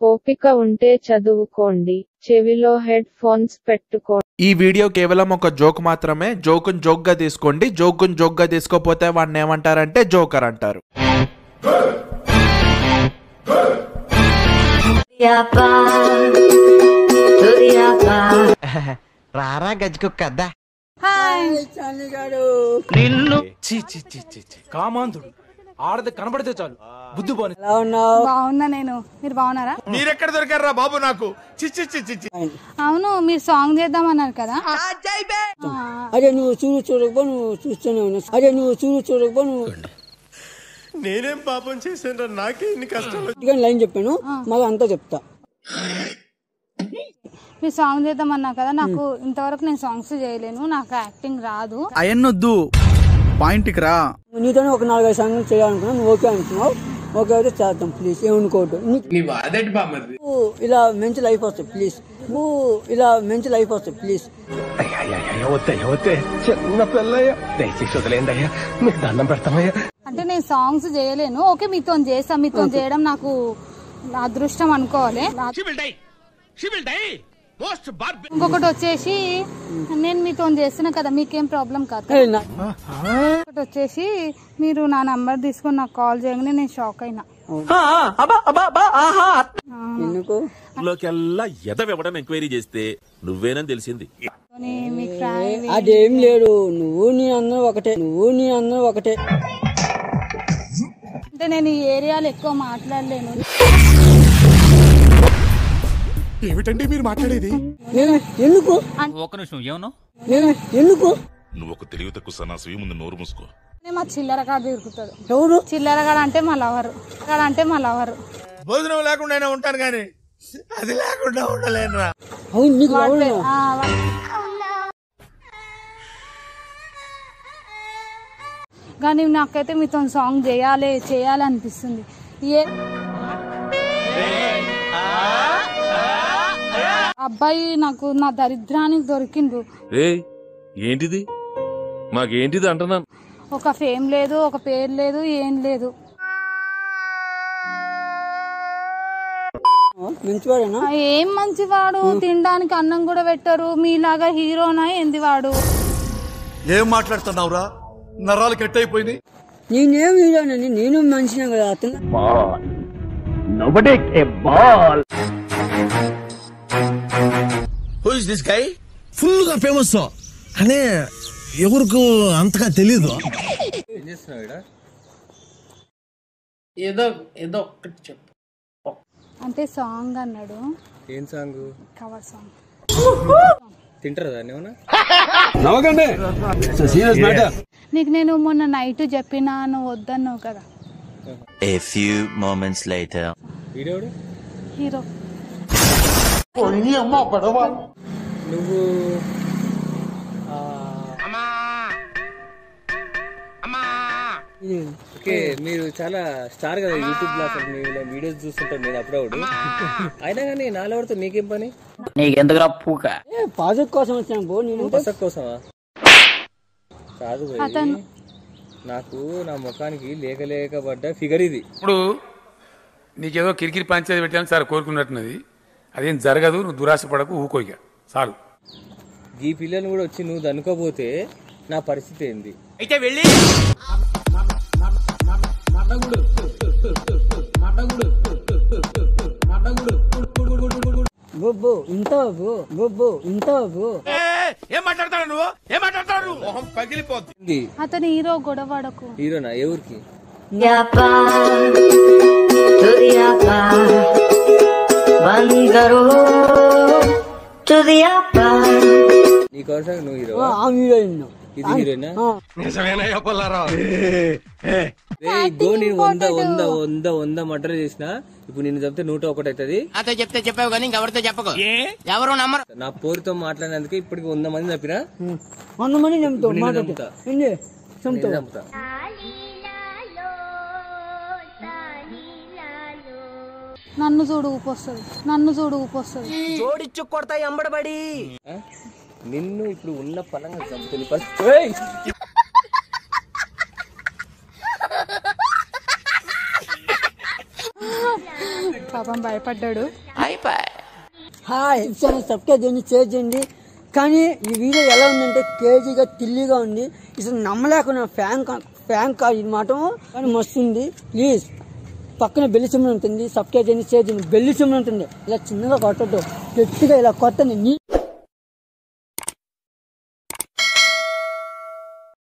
ఓపిక ఉంటే చదువుకోండి చెవిలో హెడ్ ఫోన్స్ పెట్టుకోండి ఈ వీడియో కేవలం ఒక జోక్ మాత్రమే జోకున్ జోక్ గా తీసుకోండి జోకున్ జోక్ గా తీసుకోపోతే వాడిని ఏమంటారంటే జోకర్ అంటారు రారా గజ్జుకుక్కద్దా చీ చీ చీ చీ చీ. కామాంధుడు ఆడది కనబడితే చాలు బుద్ధి పోని బాగున్నా నేను మీరు బాగున్నారా మీరెక్కడ దొరికారా బాబు నాకు చిచ్చి చిచ్చి చి అవును మీరు సాంగ్ చేద్దామన్నారు కదా అరే నువ్వు చూడు చూడకపో నువ్వు చూస్తూనే ఉన్నావు అరే నువ్వు చూడు చూడకపో నువ్వు నేనేం పాపం చేశాను నాకే ఇన్ని కష్టాలు గట్టిగా లైన్ చెప్పాను మళ్ళీ అంతా చెప్తా మీరు సాంగ్ చేద్దామన్నారు కదా నాకు ఇంతవరకు నేను సాంగ్స్ చేయలేను నాకు యాక్టింగ్ రాదు అయన్నొద్దు పాయింట్కి రా నీతోనే ఒక నాలుగైదు సాంగ్లు చేయాలనుకున్నా నువ్వు ఓకే అనుకున్నావు ఓకే అయితే చేద్దాం ప్లీజ్ ఏమనుకోవద్దు నువ్వు ఇలా మంచి లైఫ్ వస్తాయి ప్లీజ్ నువ్వు ఇలా మంచి లైఫ్ వస్తాయి ప్లీజ్ చిన్న పిల్లయ్య దయచేసి వదిలేందయ్యా మీకు దండం పెడతామయ్యా అంటే నేను సాంగ్స్ చేయలేను ఓకే మీతో చేస్తా మీతో చేయడం నాకు నా అదృష్టం అనుకోవాలి నా- ఇంకొకటి వచ్చేసి నేను మీతో చేస్తున్నా కదా మీకేం ప్రాబ్లం కాదు ఏ, నా- ఒకటి వచ్చేసి మీరు నా నంబర్ తీసుకొని నాకు కాల్ చేయగానే నేను షాక్ అయినా ఎందుకు లోకెల్లా ఎదవెవడం ఎంక్వైరీ చేస్తే నువ్వేనని తెలిసింది పోనీ మీకు ఫ్యామిలీ అదేం లేదు నువ్వు నీ అందరూ ఒకటే నువ్వు నీ అందరూ ఒకటే అంటే నేను ఈ ఏరియాలో ఎక్కువ మాట్లాడలేను ఏమిటండి మీరు మాట్లాడేది ఏమి? ఎందుకు ఒక నిమిషం ఏమన్నా ఏమి? ఎందుకు నువ్వు ఒక తెలివి తక్కువ సన్నాసి ముందు నోరు మూసుకో మా చిల్లరగాడు తిరుగుతాడు ఎవరు చిల్లరగాడు అంటే మా లవర్ గాడు అంటే మా లవర్ భోజనం లేకుండా ఉంటాను కానీ అది లేకుండా ఉండలేనురా అవును నీకు ఎవరు ఆ, వా- కానీ నాకైతే మీతో సాంగ్ చేయాలి చేయాలి అనిపిస్తుంది ఏ అబ్బాయి నాకు నా దరిద్రానికి దొరికిండు ఏ ఏంటిది మాకేంటిది అంటున్నాను ఒక ఫేమ్ లేదు ఒక పేరు లేదు ఏం లేదు మంచివాడేనా ఆ, ఏం మంచివాడు తినడానికి అన్నం కూడా పెట్టరు మీలాగా హీరోనా ఏంది వాడు ఏం మాట్లాడుతున్నావురా నరాలు కట్ అయిపోయింది నేనేం హీరోనని నేను మనిషినే కదా అతను who is this guy full గా ఫేమస్ కానీ ఎవరికి అంతగా తెలీదు ఏదో ఏదో ఒక్కటి చెప్పు అంటే సాంగ్ అన్నాడు ఏం సాంగ్ కవర్ సాంగ్ తింటారా దాన్ని ఏమన్నా నీకు నేను మొన్న నైట్ చెప్పినా నువ్వు వద్దన్నావు కదా A few moments later. వీడియోడు హీరో నువ్వు ఓకే మీరు చాలా స్టార్ కదా యూట్యూబ్ లో అసలు మీ వీడియోస్ చూస్తుంటాను నేను అప్పుడప్పుడు అయినా కానీ నాలుగు నీకేం పని ఏ ప్రాజెక్ట్ కోసం వచ్చాను పో నేను పసక్ కోసమా కాదు భయ్. అతను నాకు నా ముఖానికి లేక లేక పడ్డ ఫిగర్ ఇది ఇప్పుడు నీకేదో కిరికిరి పంచాయతీ పెట్టాలని సార్ కోరుకున్నట్టున్నది అదేం జరగదు నువ్వు దురాశ పడకు ఊకోయిక చాలు ఈ పిల్లలు కూడా వచ్చి నువ్వు దనుకోపోతే నా పరిస్థితి ఏంది అయితే వెళ్ళి బొబ్బు ఇంత బో బొబ్బు ఇంత బో ఏం మాట్లాడతాడు నువ్వు ఏం మాట్లాడతాడు మొహం పగిలిపోద్ది ఏంది? అతను హీరో గొడవడకు హీరోనా ఏ ఊరికి నీ కోసం నువ్వు హీరో ఆ హీరోయిన్ ఇది హీరోయినా నిజమేనయ్యా పుల్లారా రే ఇగో నేను వంద వంద వంద వంద మర్డర్ చేసిన ఇప్పుడు నేను చెప్తే నూట ఒకటి అవుతుంది నాతో చెప్తే చెప్పావు కానీ ఇంకెవరితో చెప్పకు ఎవరు నమ్మరు నా పోరుతో మాట్లాడినందుకు ఇప్పటికి వంద మంది తప్పినా వంద మంది నమ్ముతావు నేను మాట్లాడు నమ్ముతా. ఏంది నేను చంపుతావు చంపుతా నన్ను చూడు ఊపొస్తుంది నన్ను చూడు ఊపొస్తుంది జోడిచ్చు కొడతా ఎంబడబడి ఆ? నిన్ను ఇప్పుడు ఉన్న పలంగా చంపుతుంది ఫస్ట్ పాపం భయపడ్డాడు హాయ్ ఛానల్ సబ్స్క్రైబ్ చేయండి షేర్ చేయండి కానీ ఈ వీడియో ఎలా ఉందంటే కేజీగా తిల్లిగా ఉంది అసలు నమ్మలేకున్నా ఫ్యాన్ కా- ఫ్యాన్ కాదు ఇది మాట కానీ మస్తు ఉంది ప్లీజ్ పక్కన బెల్లి సిమ్మ ఉంటుంది సబ్స్క్రైబ్ చేయండి షేర్ చేయండి బెల్లి సిమ్మ ఉంటుంది ఇలా చిన్నగా కొట్టద్దు గట్టిగా ఇలా కొట్టండి నీ